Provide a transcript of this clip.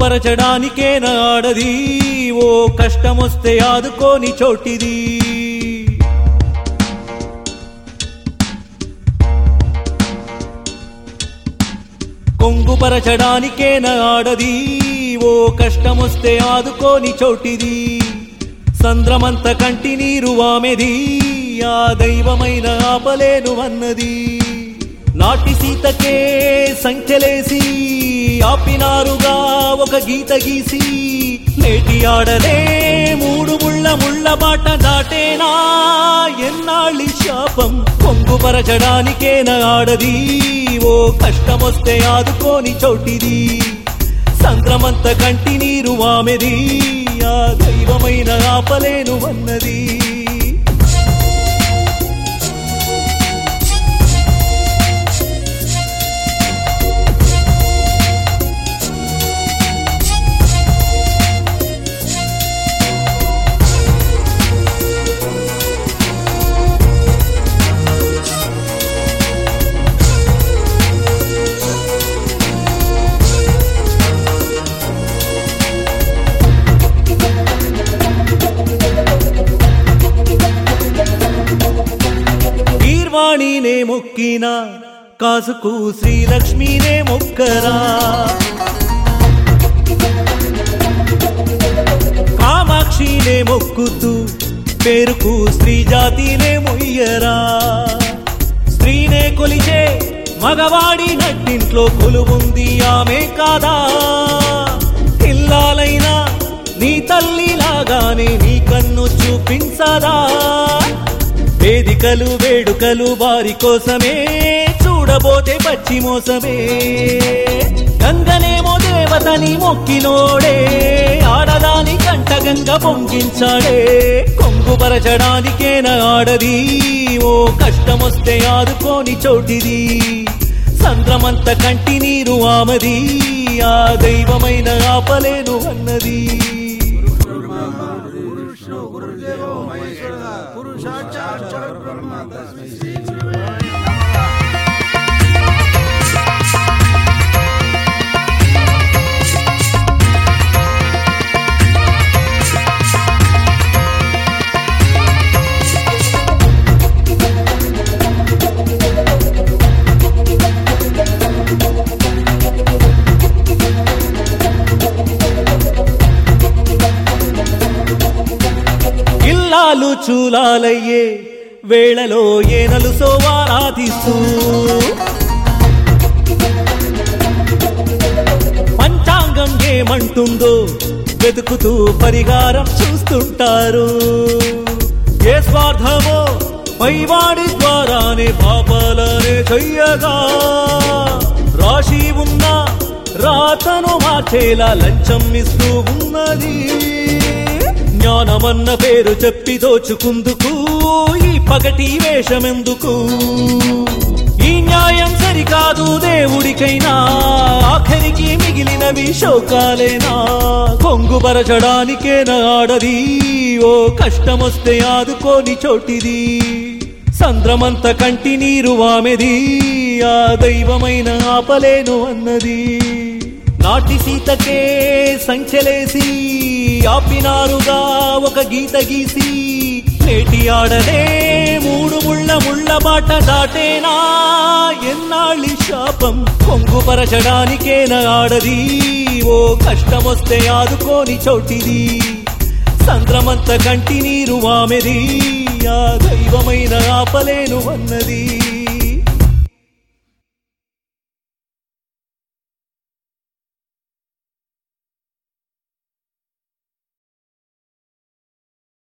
కొంగుపరచడానికే నాడది ఓ కష్టమొస్తే ఆదుకోని చోటిది కొంగుపరచడానికే నాడది ఓ కష్టమొస్తే ఆదుకోని చోటిది సంద్రమంత కంటి నీరు ఆమెది ఆ దైవమైన ఆపలేను అన్నది నాటి సీతకే సంఖ్యలేసి ఆపినారుగా ఒక గీత గీసి నేటి ఆడలే మూడు ముళ్ళ ముళ్ళ బాట దాటేనా ఎన్నాళ్ళి శాపం కొంగుపరచడానికేన ఆడది ఓ కష్టమొస్తే ఆదుకోని చోటిది సంద్రమంత కంటి నీరు ఆమెది ఆ దైవమైన ఆపలేను అన్నది గీర్వాణినే మొక్కిన కాసుకు శ్రీలక్ష్మీనే మొక్కరా కామాక్షినే మొక్కుతూ పేరుకు స్త్రీ జాతినే మొయ్యరా స్త్రీనే కొలిచే మగవాడి నట్టింట్లో కొలువుంది ఆమె కాదా ఇల్లాలైనా నీ తల్లిలాగానే నీ కన్ను చూపించదా వేదికలు వేడుకలు వారి కోసమే చూడబోతే పచ్చి మోసమే గంగనేమో దేవతని మొక్కినోడే ఆడదాని కంట గంగ పొంగించాడే కొంగుపరచడానికేన ఆడది ఓ కష్టమొస్తే ఆదుకోని చోటిది సంద్రమంత కంటి నీరు ఆమది ఆ దైవమైన ఆపలేను అన్నది ఇల్లాలు చూలాలయ్యే వేళలో ఏనలు సోవారాధిస్తూ పంచాంగం ఏమంటుందో వెతుకుతూ పరిహారం చూస్తుంటారు ఏ స్వార్థమో పైవాడి ద్వారానే పాపాలనే చెయ్యగా రాశి ఉన్న రాతను మార్చేలా లంచం ఇస్తూ ఉన్నది జ్ఞానమన్న పేరు చెప్పి దోచుకుందుకు ఈ పగటి వేషమెందుకు ఈ న్యాయం సరికాదు దేవుడికైనా ఆఖరికి మిగిలినవి శోకాలేనా కొంగుబరచడానికేనా ఆడది ఓ కష్టమొస్తే ఆదుకోని చోటిది సంద్రమంత కంటి నీరు ఆమెది ఆ దైవమైన ఆపలేను అన్నది నాటి సీతకే సంఖ్యలేసి ఆపినారుగా ఒక గీత గీసి నేటి ఆడలే మూడు ముళ్ళ ముళ్ళ బాట దాటేనా ఎన్నాళ్ళి శాపం కొంగుపరచడానికేన ఆడది ఓ కష్టమొస్తే ఆదుకోని చోటిది సంద్రమంత కంటి నీరు ఆమెది ఆ దైవమైన ఆపలేను అన్నది